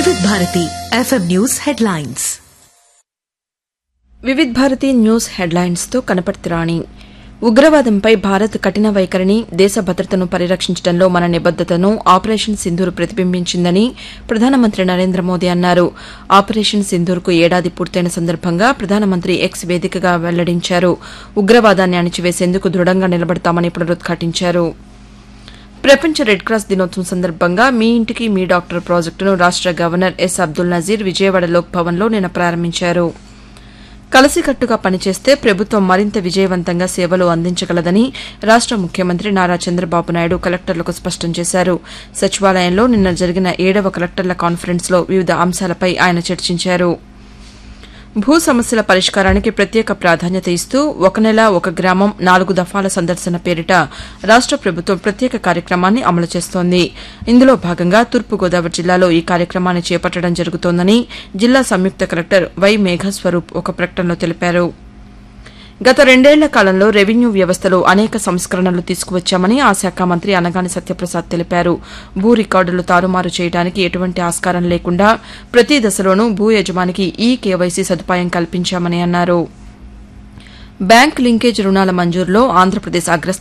వివిధ Bharati FM news headlines Vividh Bharati news హెడ్లైన్స్తో కనపర్తి రాణి ఉగ్రవాదంపై భారత్ కఠిన వైఖరిని దేశ భద్రతను పరిరక్షించడంలో మన నిబద్దతను ఆపరేషన్ సింధూర్ ప్రతిబింబించిందని ప్రధానమంత్రి నరేంద్ర మోదీ అన్నారు ఆపరేషన్ సింధూర్కు ఏడాది పూర్తయిన సందర్భంగా ప్రధానమంత్రి ఎక్స్ వేదికగా వెల్లడించారు ఉగ్రవాదాన్ని అణిచివేసేందుకు దృఢంగా నిలబడతామని పునరుద్ఘాటించారు ప్రపంచ రెడ్ క్రాస్ దినోత్సవం సందర్భంగా మీ ఇంటికి మీ డాక్టర్ ప్రాజెక్టును రాష్ట గవర్నర్ ఎస్ అబ్దుల్ నజీర్ విజయవాడ లోక్ భవన్లో నిన్న ప్రారంభించారు కలిసికట్టుగా పనిచేస్తే ప్రభుత్వం మరింత విజయవంతంగా సేవలు అందించగలదని రాష్ట ముఖ్యమంత్రి నారా చంద్రబాబు నాయుడు కలెక్టర్లకు స్పష్టం చేశారు సచివాలయంలో నిన్న జరిగిన ఏడవ కలెక్టర్ల కాన్ఫరెన్స్లో వివిధ అంశాలపై ఆయన చర్చించారు భూ సమస్యల పరిష్కారానికి ప్రత్యేక ప్రాధాన్యత ఇస్తూ ఒక నెల ఒక గ్రామం నాలుగు దఫాల సందర్శన పేరిట రాష్ట ప్రభుత్వం ప్రత్యేక కార్యక్రమాన్ని అమలు చేస్తోంది ఇందులో భాగంగా తూర్పుగోదావరి జిల్లాలో ఈ కార్యక్రమాన్ని చేపట్టడం జరుగుతోందని జిల్లా సంయుక్త కలెక్టర్ వై మేఘస్వరూప్ ఒక ప్రకటనలో తెలిపారు గత రెండేళ్ల కాలంలో రెవెన్యూ వ్యవస్థలో అనేక సంస్కరణలు తీసుకువచ్చామని ఆ శాఖ మంత్రి అనగాని సత్యప్రసాద్ తెలిపారు భూ రికార్డులు తారుమారు చేయడానికి ఎటువంటి ఆస్కారం లేకుండా ప్రతి దశలోనూ భూ యజమానికి ఈ కేవైసీ సదుపాయం కల్పించామని అన్నారు బ్యాంక్ లింకేజ్ రుణాల మంజూరులో ఆంధ్రప్రదేశ్ అగ్రస్థానంలో